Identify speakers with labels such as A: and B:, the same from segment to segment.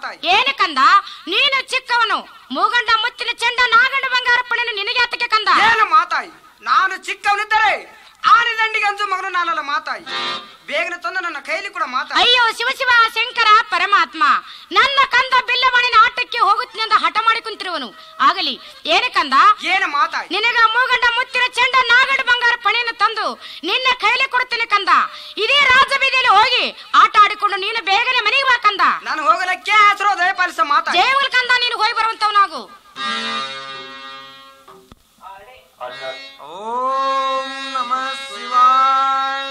A: ಮಾತಾಯಿ
B: ಏನು ಕಂದ ನೀನು ಚಿಕ್ಕವನು ಮೂಗಂಡ ಮುತ್ತಿನ ಚೆಂಡ ನಾಗಂಡ ಬಂಗಾರ ಪಣೆನು ನಿನಗೆ ಆತಕ್ಕೆ ಕಂದ
A: ಏನು ಮಾತಾಯಿ ನಾನು ಚಿಕ್ಕವನಿದ್ದರೆ ಆನೆ ದಂಡಿಗೆ ಅಂಜು ಮಗನು ನಾನಲ್ಲ ಮಾತಾಯಿ ಬೇಗನೆ ತಂದು ನನ್ನ ಕೈಲಿ ಕೂಡ ಮಾತಾಯಿ
B: ಅಯ್ಯೋ ಶಿವ ಶಿವ ಶಂಕರ ಪರಮಾತ್ಮ ನನ್ನ ಕಂದ ಬಿಲ್ಲಮಣಿನ ಆಟಕ್ಕೆ ಹೋಗುತ್ತೀನಿ ಅಂತ ಹಠ ಮಾಡಿ ಕುಂತಿರುವನು ಆಗಲಿ ಏನು ಕಂದ
A: ಏನು ಮಾತಾಯಿ
B: ನಿನಗ ಮೂಗಂಡ ಮುತ್ತಿನ ಚೆಂಡ ನಾಗಡ ಬಂಗಾರ ಪಣೆಯನ್ನು ತಂದು ನಿನ್ನ ಕೈಲಿ ಕೊಡುತ್ತೇನೆ ಕಂದ ಇದೇ ರಾಜಬೀದಿಯಲ್ಲಿ ಹೋಗಿ ಆಟ ಆಡಿಕೊಂಡು ನೀನು ಬೇಗನೆ ಮನೆಗೆ ಬಾ ಕಂದ
A: ನಾನು ಹೋಗಲಕ್ಕೆ ಹೆಸರು ದಯಪಾಲಿಸ ಮಾತಾಯಿ
B: ಜಯವುಲ್ ಕಂದ ನೀನು ಹೋಗಿ ಬರುವಂತವನಾಗು
A: ಓಂ ನಮಃ ಶಿವಾಯ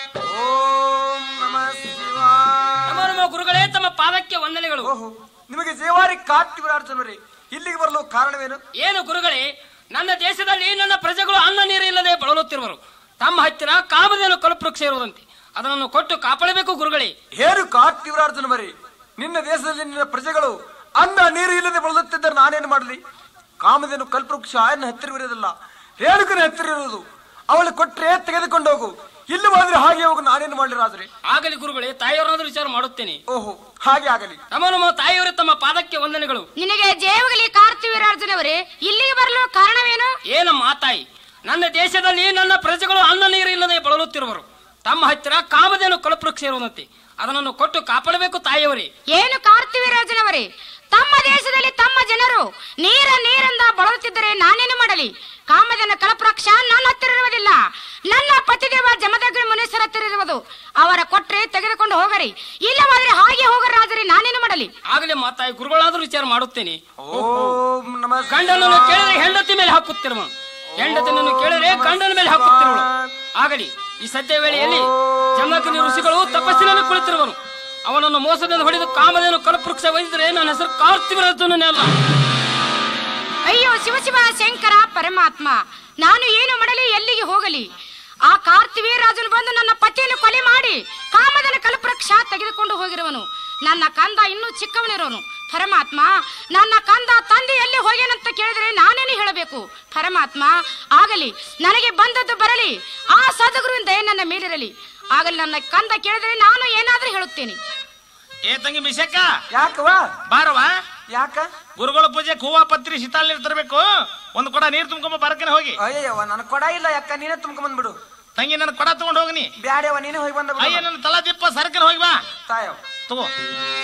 A: ಓಂ ನಮಃ ಶಿವಾಯ
C: ನಮ್ಮ ನಮ್ಮ ಗುರುಗಳೇ ತಮ್ಮ ಪಾದಕ್ಕೆ ವಂದನೆಗಳು
A: ಓಹೋ ನಿಮಗೆ ಜೇವಾರಿ ಕಾರ್ತಿವರಾರ್ಜನವರೇ ಇಲ್ಲಿಗೆ ಬರಲು ಕಾರಣವೇನು
C: ಏನು ಗುರುಗಳೇ ನನ್ನ ದೇಶದಲ್ಲಿ ನನ್ನ ಪ್ರಜೆಗಳು ಅನ್ನ ನೀರು ಇಲ್ಲದೆ ಬಳಲುತ್ತಿರುವರು ತಮ್ಮ ಹತ್ತಿರ ಕಾಮಧೇನು ಕಲ್ಪವೃಕ್ಷ ಇರುವುದಂತೆ ಅದನ್ನು ಕೊಟ್ಟು ಕಾಪಾಡಬೇಕು ಗುರುಗಳೇ
A: ಏನು ಕಾರ್ತಿವರಾರ್ಜನವರೇ ನಿನ್ನ ದೇಶದಲ್ಲಿ ನಿನ್ನ ಪ್ರಜೆಗಳು ಅನ್ನ ನೀರು ಇಲ್ಲದೆ ಬಳಲುತ್ತಿದ್ದರೆ ನಾನೇನು ಮಾಡಲಿ ಕಾಮಧೇನು ಕಲ್ಪವೃಕ್ಷ ಎನ್ನ ಹತ್ತಿರವಿರೋದಿಲ್ಲ ರೇಣುಕನ ಹತ್ತಿರ ಇರುವುದು ಅವಳು ಕೊಟ್ಟರೆ ತೆಗೆದುಕೊಂಡು ಹೋಗು ಇಲ್ಲಿ ಹೋದ್ರೆ ಹಾಗೆ ಹೋಗು ನಾನೇನು ಮಾಡಲಿ ರಾಜರೇ
C: ಆಗಲಿ ಗುರುಗಳೇ ತಾಯಿಯವರಾದ್ರೂ ವಿಚಾರ ಮಾಡುತ್ತೇನೆ
A: ಓಹೋ ಹಾಗೆ ಆಗಲಿ
C: ನಮ್ಮ ನಮ್ಮ ತಾಯಿಯವರೇ ತಮ್ಮ ಪಾದಕ್ಕೆ ವಂದನೆಗಳು
B: ನಿನಗೆ ಜಯವಾಗಲಿ ಕಾರ್ತಿವೀರಾರ್ಜುನವರೇ ಇಲ್ಲಿಗೆ ಬರಲು ಕಾರಣವೇನು
C: ಏನು ಮಾತಾಯಿ ನನ್ನ ದೇಶದಲ್ಲಿ ನನ್ನ ಪ್ರಜೆಗಳು ಅನ್ನ ನೀರು ಇಲ್ಲದೆ ಬಳಲುತ್ತಿರುವರು ತಮ್ಮ ಹತ್ತಿರ ಕಾಮಧೇನು ಕಲ್ಪವೃಕ್ಷ ಇರುವುದಂತೆ ಅದನ್ನು ಕೊಟ್ಟು ಕಾಪಾಡಬೇಕು ತಾಯಿಯವರೇ
B: ಏನು ಕಾರ್ತಿವೀರಾರ್ಜುನವರೇ ತಮ್ಮ ದೇಶದಲ್ಲಿ ತಮ್ಮ ಜನರು ನೀರ ನೀರಿಂದ ಬಳಲುತ್ತಿದ್ದರೆ ನಾನೇನು ಮಾಡಲಿ ಕಾಮದನ ಕಲಪ್ರಕ್ಷ ನನ್ನ ಹತ್ತಿರ ಇರುವುದಿಲ್ಲ ನನ್ನ ಪತಿದೇವ ಜಮದಗ್ರಿ ಮುನೀಶ್ವರ ಹತ್ತಿರ ಇರುವುದು ಅವರ ಕೊಟ್ರೆ ತೆಗೆದುಕೊಂಡು ಹೋಗರಿ ಇಲ್ಲವಾದ್ರೆ ಹಾಗೆ ಹೋಗರಾದರೆ ನಾನೇನು ಮಾಡಲಿ
C: ಆಗಲೇ ಮಾತಾಯಿ ಗುರುಗಳಾದ್ರೂ ವಿಚಾರ ಮಾಡುತ್ತೇನೆ
A: ಓಂ ನಮಃ
C: ಗಂಡನನ್ನು ಕೇಳಿದ್ರೆ ಹೆಂಡತಿ ಮೇಲೆ ಹಾಕುತ್ತಿರುವನು ಹೆಂಡತಿನನ್ನು ಕೇಳಿದ್ರೆ ಗಂಡನ ಮೇಲೆ ಹಾಕುತ್ತಿರುವಳು ಆಗಲಿ ಈ ಸದ್ಯ ವೇಳೆಯಲ್ಲಿ ಜಮದಗ್ನಿ ಋಷಿಗಳು ತಪಸ್ಸಿನಲ್ಲಿ ಕುಳಿತಿರುವನು ಅವನನ್ನು ಮೋಸದಿಂದ ಹೊಡೆದು ಕಾಮಧೇನು ಕಲ್ಪವೃಕ್ಷ ಒಯ್ದಿದ್ರೆ ನನ್ನ ಹೆಸರು ಕಾರ್ತಿವರದ್ದನೇ ಅಲ್ಲ
B: ಅಯ್ಯೋ ಶಿವ ಶಿವ ಶಂಕರ ಪರಮಾತ್ಮ ನಾನು ಏನು ಮಾಡಲಿ ಎಲ್ಲಿಗೆ ಹೋಗಲಿ ಆ ಕಾರ್ತಿವೀರಾಜನು ಬಂದು ನನ್ನ ಪತಿಯನ್ನು ಕೊಲೆ ಮಾಡಿ ಕಾಮದನ ಕಲ್ಪವೃಕ್ಷ ತೆಗೆದುಕೊಂಡು ಹೋಗಿರುವನು ನನ್ನ ಕಂದ ಇನ್ನೂ ಚಿಕ್ಕವನಿರೋನು ಪರಮಾತ್ಮ ನನ್ನ ಕಂದ ತಂದೆ ಎಲ್ಲಿ ಹೋಗ್ಯಾನಂತ ಕೇಳಿದರೆ ನಾನೇನು ಹೇಳಬೇಕು ಪರಮಾತ್ಮ ಆಗಲಿ ನನಗೆ ಬಂದದ್ದು ಬರಲಿ ಆ ಸದ್ಗುರುವಿನ ದಯೆ ನನ್ನ ಮೇಲಿರಲಿ ಆಗಲಿ ನನ್ನ ಕಂದ ಕೇಳಿದರೆ ನಾನು ಏನಾದ್ರೂ ಹೇಳುತ್ತೇನೆ
D: ಏ ತಂಗಿ ಮಿಸಕ್ಕ
A: ಯಾಕವ
D: ಬಾರವಾ
A: ಯಾಕ
D: ಗುರುಗಳ ಪೂಜೆಗೆ ಹೂವ ಪತ್ರಿ ಶೀತಾಲ್ ನೀರು ತರಬೇಕು ಒಂದು ಕೊಡ ನೀರು ತುಂಬ್ಕೊಂಬ ಬರಕನೆ ಹೋಗಿ
A: ಅಯ್ಯವ್ವ ನನ್ ಕೊಡ ಇಲ್ಲ ಯಾಕ ನೀನೇ ತುಂಬ್ಕೊಂಡ್ ಬಂದ್ಬಿಡು
D: ತಂಗಿ ನನ್ನ ಕೊಡ ತಗೊಂಡು ಹೋಗಿ ನೀ
A: ಬ್ಯಾಡ್ಯವ ನೀನೇ ಹೋಗಿ ಬಂದ
D: ಅಯ್ಯ ನನ್ನ ತಲಾ ದಿಪ್ಪ ಸರಕನ ಹೋಗಿ ಬಾ
A: ತಾಯವ್
D: ತಗೋ